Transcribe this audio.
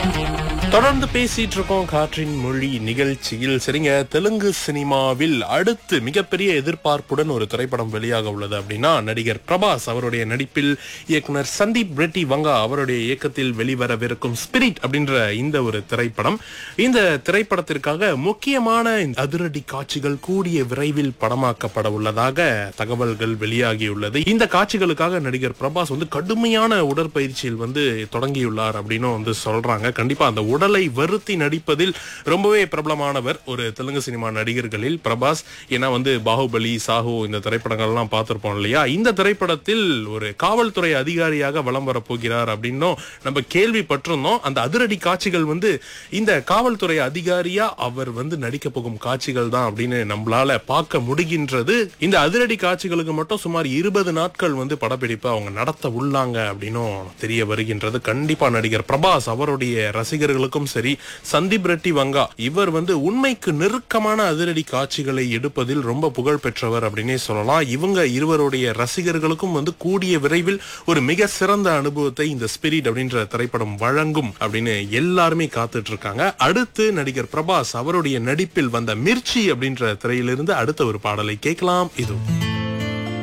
தொடர்ந்து பேசிட்டு இருக்கோம் காற்றின் மொழி நிகழ்ச்சியில் சரிங்க தெலுங்கு சினிமாவில் அடுத்து மிகப்பெரிய எதிர்பார்ப்புடன் ஒரு திரைப்படம் வெளியாக உள்ளது அப்படின்னா நடிகர் பிரபாஸ் அவருடைய நடிப்பில் இயக்குனர் சந்தீப் ரெட்டி வங்கா அவருடைய இயக்கத்தில் வெளிவரவிருக்கும் ஸ்பிரிட் அப்படின்ற இந்த ஒரு திரைப்படம் இந்த திரைப்படத்திற்காக முக்கியமான அதிரடி காட்சிகள் கூடிய விரைவில் படமாக்கப்பட உள்ளதாக தகவல்கள் வெளியாகியுள்ளது இந்த காட்சிகளுக்காக நடிகர் பிரபாஸ் வந்து கடுமையான உடற்பயிற்சியில் வந்து தொடங்கியுள்ளார் அப்படின்னு வந்து சொல்றாங்க கண்டிப்பா அந்த உடலை வருத்தி நடிப்பதில் ரொம்பவே பிரபலமானவர் ஒரு தெலுங்கு சினிமா நடிகர்களில் பிரபாஸ் ஏன்னா வந்து பாகுபலி சாஹு இந்த திரைப்படங்கள்லாம் பார்த்திருப்போம் இல்லையா இந்த திரைப்படத்தில் ஒரு காவல்துறை அதிகாரியாக வலம் வரப் போகிறார் அப்படின்னும் நம்ம கேள்விப்பட்டிருந்தோம் அந்த அதிரடி காட்சிகள் வந்து இந்த காவல்துறை அதிகாரியா அவர் வந்து நடிக்க போகும் காட்சிகள் தான் அப்படின்னு நம்மளால பார்க்க முடிகின்றது இந்த அதிரடி காட்சிகளுக்கு மட்டும் சுமார் இருபது நாட்கள் வந்து படப்பிடிப்பு அவங்க நடத்த உள்ளாங்க அப்படின்னும் தெரிய வருகின்றது கண்டிப்பா நடிகர் பிரபாஸ் அவருடைய ரசிகர்களுக்கும் சரி சந்தீப் ரெட்டி வங்கா இவர் வந்து உண்மைக்கு நெருக்கமான அதிரடி காட்சிகளை எடுப்பதில் ரொம்ப புகழ் பெற்றவர் அப்படின்னே சொல்லலாம் இவங்க இருவருடைய ரசிகர்களுக்கும் வந்து கூடிய விரைவில் ஒரு மிக சிறந்த அனுபவத்தை இந்த ஸ்பிரிட் அப்படின்ற திரைப்படம் வழங்கும் அப்படின்னு எல்லாருமே காத்துட்டு இருக்காங்க அடுத்து நடிகர் பிரபாஸ் அவருடைய நடிப்பில் வந்த மிர்ச்சி அப்படின்ற திரையிலிருந்து அடுத்த ஒரு பாடலை கேட்கலாம் இது